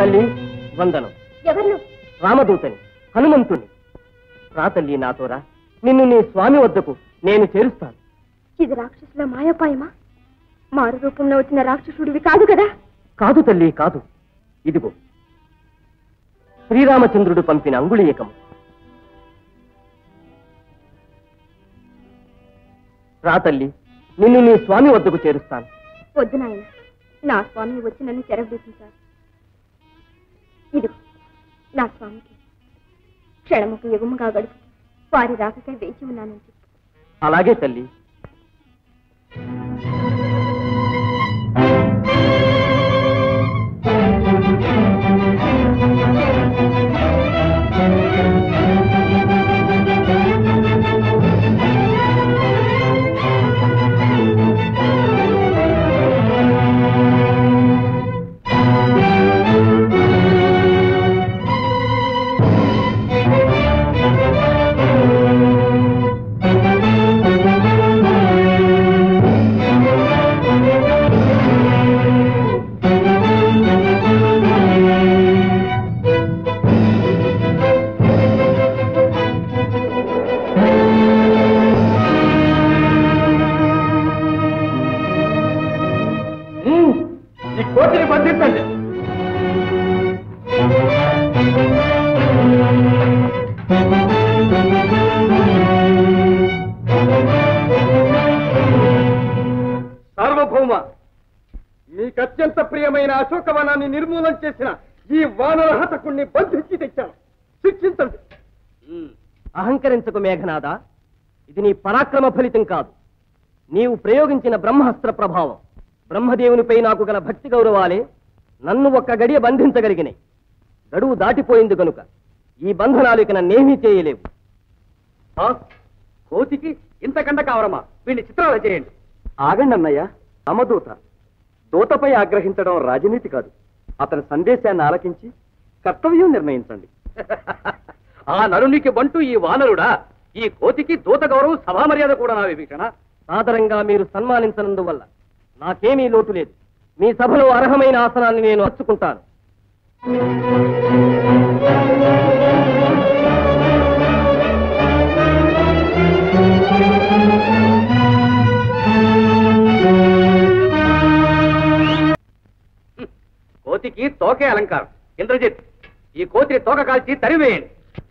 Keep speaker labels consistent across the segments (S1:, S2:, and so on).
S1: తల్లి వందనం
S2: ఎవరు
S1: రామదూతని హనుమంతుని రా తల్లి నాతో రా నిన్ను నీ స్వామి వద్దకు నేను చేరుస్తాను
S2: ఇది రాక్షసుల మాయోపాయమా మారు రూపంలో వచ్చిన రాక్షసుడివి కాదు కదా
S1: కాదు తల్లి కాదు ఇదిగో శ్రీరామచంద్రుడు పంపిన అంగుళీయకం రా తల్లి నిన్ను నీ స్వామి వద్దకు చేరుస్తాను
S2: వద్దు నాయన నా స్వామి వచ్చి నన్ను చెరవదీసించారు ఇదిగో నా స్వామికి క్షణముకు యుగముగా గడుపు వారి రాకకై వేచి ఉన్నానని చెప్పు
S1: అలాగే తల్లి
S3: ఈ కోటిని బంధించండి సార్వభౌమ మీకు అత్యంత ప్రియమైన అశోకవనాన్ని నిర్మూలన చేసిన ఈ వానర హతకుణ్ణి బంధించి తెచ్చాను శిక్షించండి
S1: అహంకరించకు మేఘనాథ ఇది నీ పరాక్రమ ఫలితం కాదు నీవు ప్రయోగించిన బ్రహ్మాస్త్ర ప్రభావం బ్రహ్మదేవునిపై నాకు గల భక్తి గౌరవాలే నన్ను ఒక్క గడియ బంధించగలిగినాయి గడువు దాటిపోయింది గనుక ఈ బంధనాలు ఇక నన్నేమీ చేయలేవు
S3: కోతికి ఇంతకండ కావరమా వీడిని చిత్రాలు చేయండి
S4: ఆగండి అన్నయ్య అమదూత దూతపై ఆగ్రహించడం రాజనీతి కాదు అతని సందేశాన్ని ఆలకించి కర్తవ్యం నిర్ణయించండి
S3: ఆ నరునికి బంటు ఈ వానరుడా ఈ కోతికి దూత గౌరవం సభా మర్యాద కూడా నా విభీషణ
S1: సాదరంగా మీరు సన్మానించనందువల్ల నాకేమీ లోటు లేదు మీ సభలో అర్హమైన ఆసనాన్ని నేను అచ్చుకుంటాను
S3: కోతికి తోకే అలంకారం ఇంద్రజిత్ ఈ కోతిని తోక కాల్చి తరివేయండి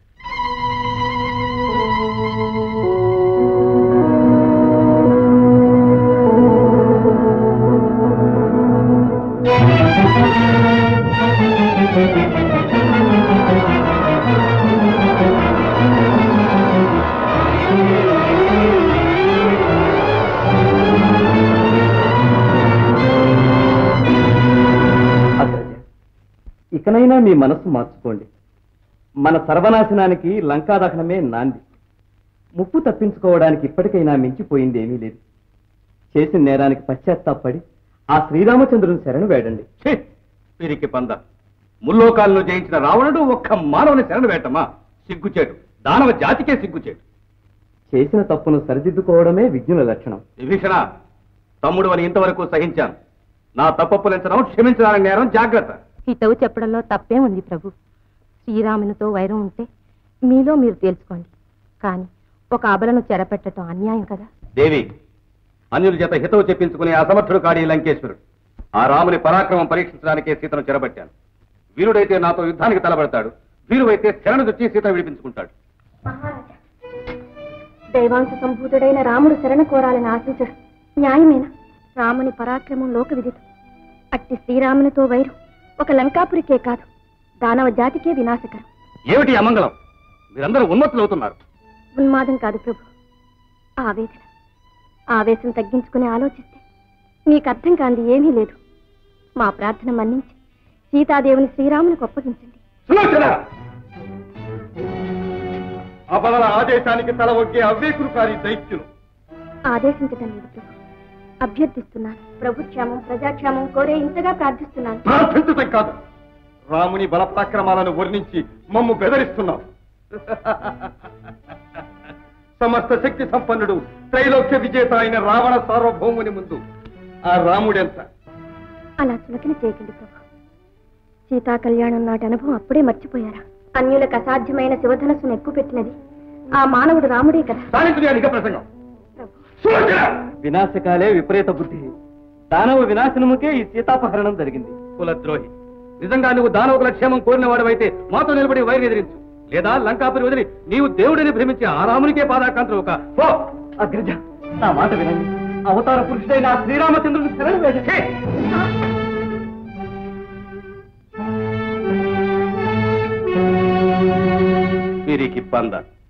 S4: అగ్రజ ఇకనైనా మీ మనస్సు మార్చుకోండి మన సర్వనాశనానికి లంకాదహనమే నాంది ముప్పు తప్పించుకోవడానికి ఇప్పటికైనా మించిపోయింది ఏమీ లేదు చేసిన నేరానికి పశ్చాత్తాపడి ఆ శ్రీరామచంద్రుని శరణు వేడండి
S3: ఛీ! పిరికి పంద ముల్లోకాలను జయించిన రావణుడు ఒక్క మానవుని శరణు వేటమా సిగ్గుచేటు దానవ జాతికే సిగ్గుచేటు
S4: చేసిన తప్పును సరిదిద్దుకోవడమే విజ్ఞుల లక్షణం
S3: విభీషణ తమ్ముడు అని ఇంతవరకు సహించాను నా తప్పప్పులించడం క్షమించడానికి నేరం జాగ్రత్త
S2: హితవు చెప్పడంలో తప్పే ఉంది ప్రభు శ్రీరామునితో వైరం ఉంటే మీలో మీరు తేల్చుకోండి కానీ ఒక అబలను చెరపెట్టడం అన్యాయం కదా
S3: దేవి అన్యుల చేత హితవు చెప్పించుకునే అసమర్థుడు కాడి ఈ లంకేశ్వరుడు ఆ రాముని పరాక్రమం పరీక్షించడానికే సీతను చెరబట్టాను వీరుడైతే నాతో యుద్ధానికి తలబడతాడు వీరువైతే శరణు తెచ్చి సీత విడిపించుకుంటాడు
S2: దైవాంశ సంభూతుడైన రాముడు శరణ కోరాలని ఆశించడు న్యాయమేనా రాముని పరాక్రమం లోక విదితం అట్టి శ్రీరామునితో వైరు ఒక లంకాపురికే కాదు దానవ జాతికే వినాశకరం
S3: ఏమిటి ఈ అమంగళం మీరందరూ ఉన్మత్తులవుతున్నారు
S2: ఉన్మాదం కాదు ప్రభు ఆవేదన ఆవేశం తగ్గించుకుని ఆలోచిస్తే మీకు అర్థం కాంది ఏమీ లేదు మా ప్రార్థన మన్నించి సీతాదేవిని శ్రీరామునికి అప్పగించండి
S3: సులోచన అబలల ఆదేశానికి తల ఒగ్గే అవ్వేకురుకారి దైత్యులు
S2: ఆదేశించటం లేదు ప్రభు అభ్యర్థిస్తున్నాను ప్రభు క్షేమం ప్రజాక్షేమం కోరే ఇంతగా ప్రార్థిస్తున్నాను
S3: ప్రార్థించటం కాదు రాముని బలపరాక్రమాలను వర్ణించి మమ్ము బెదరిస్తున్నావు సమస్త శక్తి సంపన్నుడు త్రైలోక్య విజేత అయిన రావణ సార్వభౌముని ముందు ఆ రాముడెంత
S2: అలా చులకన చేయకండి ప్రభు సీతా కళ్యాణం నాటి అనుభవం అప్పుడే మర్చిపోయారా అన్యులకు అసాధ్యమైన శివధనస్సును ఎక్కువ పెట్టినది ఆ మానవుడు రాముడే కదా
S3: సాధించుగా నిజ ప్రసంగం సులోచన!
S4: వినాశకాలే విపరీత బుద్ధి దానవ వినాశనముకే ఈ సీతాపహరణం జరిగింది
S3: కులద్రోహి నిజంగా నువ్వు దానవుల క్షేమం కోరిన వాడివైతే మాతో నిలబడి వైరి ఎదిరించు లేదా లంకాపురి వదిలి నీవు దేవుడిని భ్రమించి ఆ రామునికే పాదాకాంతులు ఒక పో!
S4: అగ్రజ నా మాట వినండి అవతార పురుషుడైన ఆ శ్రీరామచంద్రుని శరణు వేడండి.
S3: ఛీ! వీరికి బంద